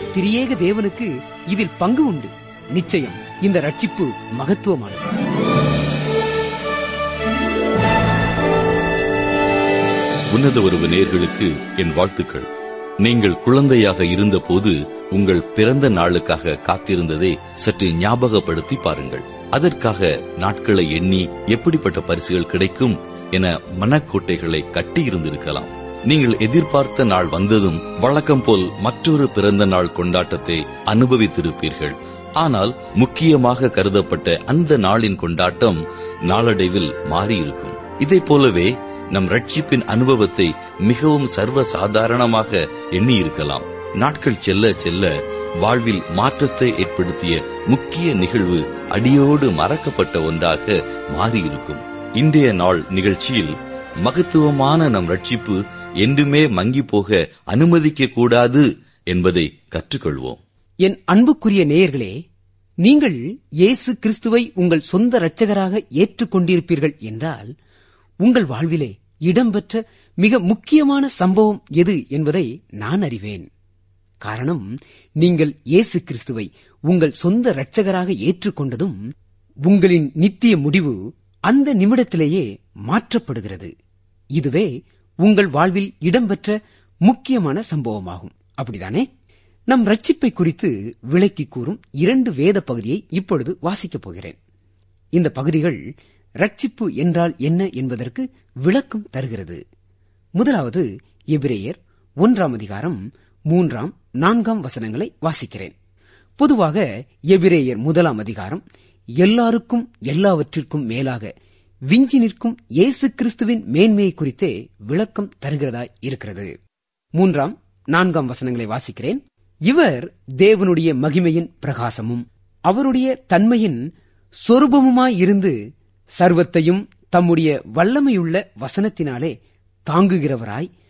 திரியேக தேவனுக்கு இதில் பங்கு உண்டு நிச்சயம் இந்த ரட்சிப்பு மகத்துவமானது உன்னத உறவு நேர்களுக்கு என் வாழ்த்துக்கள் நீங்கள் குழந்தையாக இருந்தபோது உங்கள் பிறந்த நாளுக்காக காத்திருந்ததை சற்று ஞாபகப்படுத்தி பாருங்கள் அதற்காக நாட்களை எண்ணி எப்படிப்பட்ட பரிசுகள் கிடைக்கும் என மனக்கோட்டைகளை கட்டி இருந்திருக்கலாம் நீங்கள் எதிர்பார்த்த நாள் வந்ததும் வழக்கம் போல் மற்றொரு பிறந்த நாள் கொண்டாட்டத்தை அனுபவித்திருப்பீர்கள் ஆனால் முக்கியமாக கருதப்பட்ட அந்த நாளின் கொண்டாட்டம் நாளடைவில் மாறியிருக்கும் இதைப் போலவே நம் ரட்சிப்பின் அனுபவத்தை மிகவும் சர்வ சாதாரணமாக எண்ணியிருக்கலாம் நாட்கள் செல்ல செல்ல வாழ்வில் மாற்றத்தை ஏற்படுத்திய முக்கிய நிகழ்வு அடியோடு மறக்கப்பட்ட ஒன்றாக மாறியிருக்கும் இன்றைய நாள் நிகழ்ச்சியில் மகத்துவமான நம் ரட்சிப்பு என்றுமே மங்கி போக அனுமதிக்க கூடாது என்பதை கற்றுக்கொள்வோம் என் அன்புக்குரிய நேயர்களே நீங்கள் இயேசு கிறிஸ்துவை உங்கள் சொந்த இரட்சகராக ஏற்றுக்கொண்டிருப்பீர்கள் என்றால் உங்கள் வாழ்விலே இடம்பெற்ற மிக முக்கியமான சம்பவம் எது என்பதை நான் அறிவேன் காரணம் நீங்கள் இயேசு கிறிஸ்துவை உங்கள் சொந்த இரட்சகராக ஏற்றுக்கொண்டதும் உங்களின் நித்திய முடிவு அந்த நிமிடத்திலேயே மாற்றப்படுகிறது இதுவே உங்கள் வாழ்வில் இடம்பெற்ற முக்கியமான சம்பவமாகும் அப்படிதானே நம் ரட்சிப்பை குறித்து விளக்கி கூறும் இரண்டு வேத பகுதியை இப்பொழுது வாசிக்கப் போகிறேன் இந்த பகுதிகள் ரட்சிப்பு என்றால் என்ன என்பதற்கு விளக்கம் தருகிறது முதலாவது எபிரேயர் ஒன்றாம் அதிகாரம் மூன்றாம் நான்காம் வசனங்களை வாசிக்கிறேன் பொதுவாக எபிரேயர் முதலாம் அதிகாரம் எல்லாருக்கும் எல்லாவற்றிற்கும் மேலாக விஞ்சி நிற்கும் இயேசு கிறிஸ்துவின் மேன்மையை குறித்தே விளக்கம் தருகிறதாய் இருக்கிறது மூன்றாம் நான்காம் வசனங்களை வாசிக்கிறேன் இவர் தேவனுடைய மகிமையின் பிரகாசமும் அவருடைய தன்மையின் சொரூபமுமாயிருந்து சர்வத்தையும் தம்முடைய வல்லமையுள்ள வசனத்தினாலே தாங்குகிறவராய்